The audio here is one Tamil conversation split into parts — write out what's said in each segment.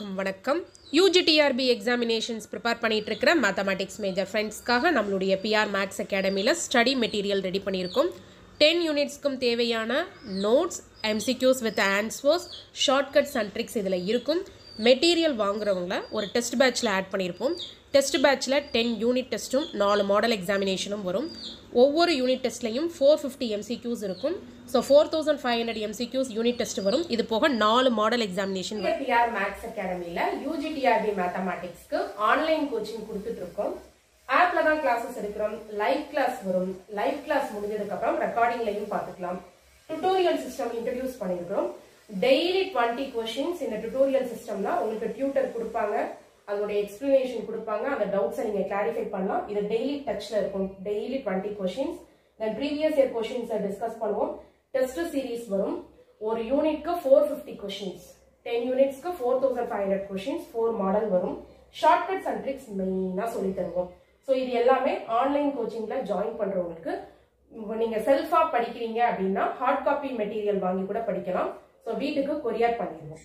அனைவருக்கும் வணக்கம் யூஜிடிஆர்பி எக்ஸாமினேஷன்ஸ் ப்ரிப்பேர் பண்ணிட்டு இருக்கிற மேத்தமேட்டிக்ஸ் மேஜர் ஃப்ரெண்ட்ஸ்க்காக நம்மளுடைய பிஆர் மேக்ஸ் அகாடமியில் ஸ்டடி மெட்டீரியல் ரெடி பண்ணியிருக்கோம் டென் யூனிட்ஸ்க்கும் தேவையான notes MCQs with answers shortcuts and tricks இதில் இருக்கும் மெட்டீரியல் வாங்குறவங்கள ஒரு டெஸ்ட் பேட்ச்சில் ஆட் பண்ணியிருப்போம் டெஸ்ட் பேட்ச்சில் டென் யூனிட் டெஸ்ட்டும் நாலு மாடல் எக்ஸாமினேஷனும் வரும் ஒவ்வொரு யூனிட் டெஸ்ட்லையும் ஃபோர் ஃபிஃப்டி எம்சிக்யூஸ் இருக்கும் so four thousand five hundred MCQs unit test வரும் இது போக நாலு மாடல் எக்ஸாமினேஷன் வரும் பிஆர் மேக்ஸ் அகாடமியில் யூஜிடிஆர்பி மேத்தமேட்டிக்ஸ்க்கு ஆன்லைன் கோச்சிங் கொடுத்துட்டு இருக்கோம் ஆப்ல தான் கிளாஸஸ் எடுக்கிறோம் லைவ் கிளாஸ் வரும் லைவ் கிளாஸ் முடிஞ்சதுக்கு அப்புறம் ரெக்கார்டிங்லையும் பார்த்துக்கலாம் டுட்டோரியல் சிஸ்டம் இன்ட்ரடியூஸ் பண்ணியிருக்கிறோம் டெய்லி டுவெண்ட்டி கொஷின்ஸ் இந்த டுட்டோரியல் சிஸ்டம்ல உங்களுக்கு டியூட்டர் கொடுப்பாங்க அதோட எக்ஸ்பிளனேஷன் கொடுப்பாங்க அந்த டவுட்ஸை நீங்க கிளாரிஃபை பண்ணலாம் இது டெய்லி டச்ல இருக்கும் daily twenty questions then previous year கொஷின்ஸை டிஸ்கஸ் பண்ணுவோம் டெஸ்ட் சீரீஸ் வரும் ஒரு யூனிட்க்கு ஃபோர் ஃபிஃப்டி கொஷின்ஸ் டென் யூனிட்ஸ்க்கு four thousand five hundred questions four model வரும் ஷார்ட்கட்ஸ் அண்ட் ட்ரிக்ஸ் மெயினாக சொல்லி தருவோம் ஸோ இது எல்லாமே ஆன்லைன் கோச்சிங்ல ஜாயின் பண்றவங்களுக்கு இப்ப நீங்க செல்ஃபா படிக்கிறீங்க அப்படின்னா ஹார்ட் காப்பி மெட்டீரியல் வாங்கி கூட படிக்கலாம் ஸோ வீட்டுக்கு கொரியர் பண்ணிடுவோம்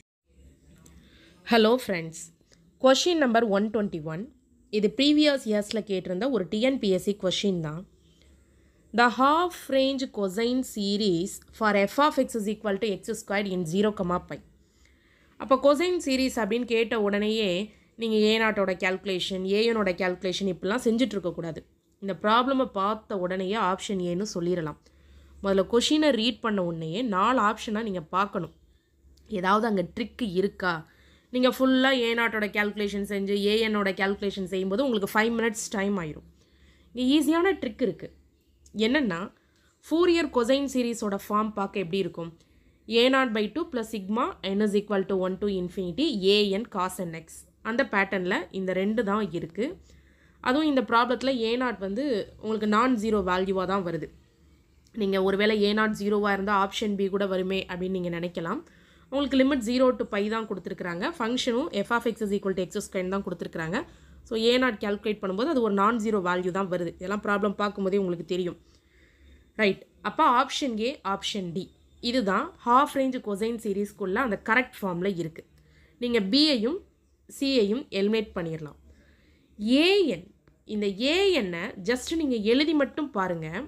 hello friends question number one twenty one இது ப்ரீவியஸ் இயர்ஸில் கேட்டிருந்த ஒரு டிஎன்பிஎஸ்சி கொஷின் தான் the half range cosine series for f of x is equal to x square in zero comma pi அப்போ கொசைன் சீரீஸ் அப்படின்னு கேட்ட உடனேயே நீங்கள் ஏ நாட்டோட கேல்குலேஷன் ஏஎனோட கேல்குலேஷன் இப்படிலாம் செஞ்சுட்டு இருக்கக்கூடாது இந்த ப்ராப்ளமை பார்த்த உடனேயே ஆப்ஷன் ஏன்னு சொல்லிடலாம் முதல்ல கொஷினை ரீட் பண்ண உடனேயே நாலு ஆப்ஷனாக நீங்கள் பார்க்கணும் ஏதாவது அங்கே ட்ரிக்கு இருக்கா நீங்கள் ஃபுல்லாக ஏ நாட்டோட கேல்குலேஷன் செஞ்சு ஏஎனோட கேல்குலேஷன் செய்யும்போது உங்களுக்கு ஃபைவ் மினிட்ஸ் டைம் ஆயிரும் இங்கே ஈஸியான ட்ரிக் இருக்குது என்னென்னா ஃபூரியர் கொசைன் சீரீஸோட ஃபார்ம் பார்க்க எப்படி இருக்கும் a naught by two plus sigma n is equal to one to infinity a n cos n x அந்த பேட்டர்னில் இந்த ரெண்டு தான் இருக்குது அதுவும் இந்த ப்ராப்ளத்தில் ஏ நாட் வந்து உங்களுக்கு நான் ஜீரோ வேல்யூவாக தான் வருது நீங்கள் ஒருவேளை ஏ நாட் ஜீரோவாக இருந்தால் ஆப்ஷன் பி கூட வருமே அப்படின்னு நீங்கள் நினைக்கலாம் உங்களுக்கு லிமிட் ஜீரோ டு பை தான் கொடுத்துருக்குறாங்க ஃபங்க்ஷனும் f of x is equal to x square தான் கொடுத்துருக்குறாங்க ஸோ ஏ நாட் கேல்குலேட் பண்ணும்போது அது ஒரு நான் ஜீரோ வேல்யூ தான் வருது இதெல்லாம் ப்ராப்ளம் பார்க்கும்போதே உங்களுக்கு தெரியும் ரைட் அப்போ ஆப்ஷன் ஏ ஆப்ஷன் டி இதுதான் ஹாஃப் ரேஞ்ச் கொசைன் சீரீஸ்க்குள்ள அந்த கரெக்ட் ஃபார்மில் இருக்குது நீங்கள் பியையும் சியையும் எலிமினேட் பண்ணிடலாம் ஏஎன் இந்த ஏஎன்னை ஜஸ்ட் நீங்கள் எழுதி மட்டும் பாருங்கள்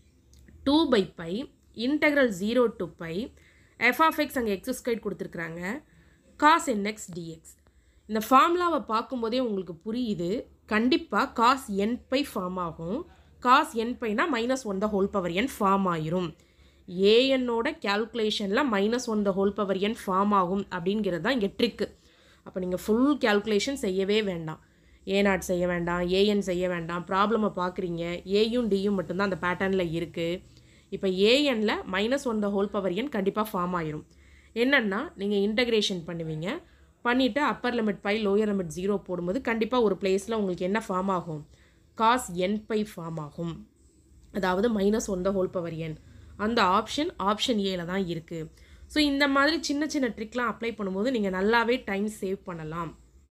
two by pi integral zero to pi f of x அங்கே எக்ஸ் ஸ்கொயர் கொடுத்துருக்குறாங்க காஸ் என்எக்ஸ் டிஎக்ஸ் இந்த ஃபார்முலாவை பார்க்கும்போதே உங்களுக்கு புரியுது கண்டிப்பாக காஸ் என் பை ஃபார்ம் ஆகும் காஸ் என் பைனா minus one the whole power n form ஆயிரும் ஏஎன்னோட கேல்குலேஷனில் minus one the whole power n form ஆகும் அப்படிங்கிறது தான் இங்கே ட்ரிக்கு அப்போ நீங்கள் ஃபுல் கேல்குலேஷன் செய்யவே வேண்டாம் ஏ நாட் செய்ய வேண்டாம் ஏஎன் செய்ய வேண்டாம் ப்ராப்ளமை பார்க்குறீங்க ஏயும் டியும் மட்டும்தான் அந்த பேட்டர்னில் இருக்குது இப்போ ஏஎனில் minus one the whole power n கண்டிப்பாக ஃபார்ம் ஆயிரும் என்னென்னா நீங்கள் இன்டகிரேஷன் பண்ணுவீங்க பண்ணிவிட்டு upper limit pi lower limit zero போடும்போது கண்டிப்பாக ஒரு பிளேஸில் உங்களுக்கு என்ன ஃபார்ம் ஆகும் காஸ் என் பை ஃபார்ம் ஆகும் அதாவது minus one the whole power n அந்த ஆப்ஷன் ஆப்ஷன் ஏல தான் இருக்குது ஸோ இந்த மாதிரி சின்ன சின்ன ட்ரிக்லாம் அப்ளை பண்ணும்போது நீங்கள் நல்லாவே டைம் சேவ் பண்ணலாம்